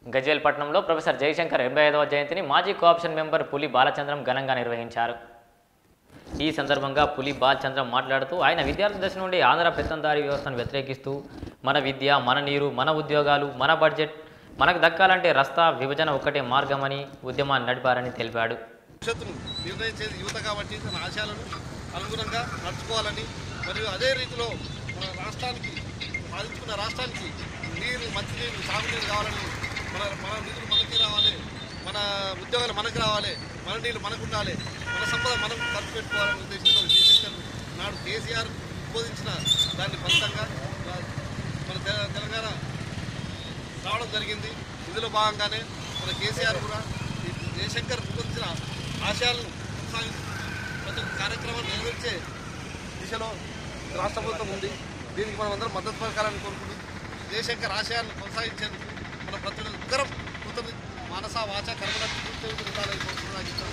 గజేల్పట్నంలో professor Jayashankar ఎనభై ఐదవ జయంతిని మాజీ కోఆప్షన్ మెంబర్ పులి బాలచంద్రం ఘనంగా నిర్వహించారు ఈ సందర్భంగా పులి బాలచంద్రం మాట్లాడుతూ ఆయన విద్యార్థి దశ నుండి ఆంధ్ర పెత్తందారీ వ్యవస్థను వ్యతిరేకిస్తూ మన విద్య మన నీరు మన ఉద్యోగాలు మన బడ్జెట్ మనకు దక్కాలంటే రస్తా విభజన ఒక్కటే మార్గమని ఉద్యమాన్ని నడిపారని తెలిపాడు భవిష్యత్తును నిర్ణయించేది యువత కాబట్టి తన ఆశయాలను అనుగుణంగా నడుచుకోవాలని మరియు అదే రీతిలో మన రాష్ట్రానికి సాధించుకున్న రాష్ట్రానికి నీరు మంచినీరు సాగునీరు కావాలని మన మన నిధులు మనకి రావాలి మన ఉద్యోగాలు మనకి రావాలి మన నీళ్ళు మనకు ఉండాలి మన సంపద మనం ఖర్చు పెట్టుకోవాలనే ఉద్దేశంతో జయశంకర్ నాడు కేసీఆర్ బోధించిన దాన్ని ఫలితంగా మన తె- తెలంగాణ రావడం జరిగింది ఇందులో భాగంగానే మన కేసీఆర్ కూడా ఈ జయశంకర్ రూపొందించిన ఆశయాలను కొనసాగిస్తూ ప్రతి ఒక్క కార్యక్రమాన్ని నెరవేర్చే దిశలో రాష్ట్ర ప్రభుత్వం ఉంది దీనికి మనం అందరం మద్దతు పలకాలని కోరుకుంటూ జయశంకర్ ఆశయాలను కొనసాగించేందుకు మన ప్రతి ఒక్కరం కృతజ్ఞ మానస వాచ కర్మల ఉండాలని కోరుకుంటున్నాను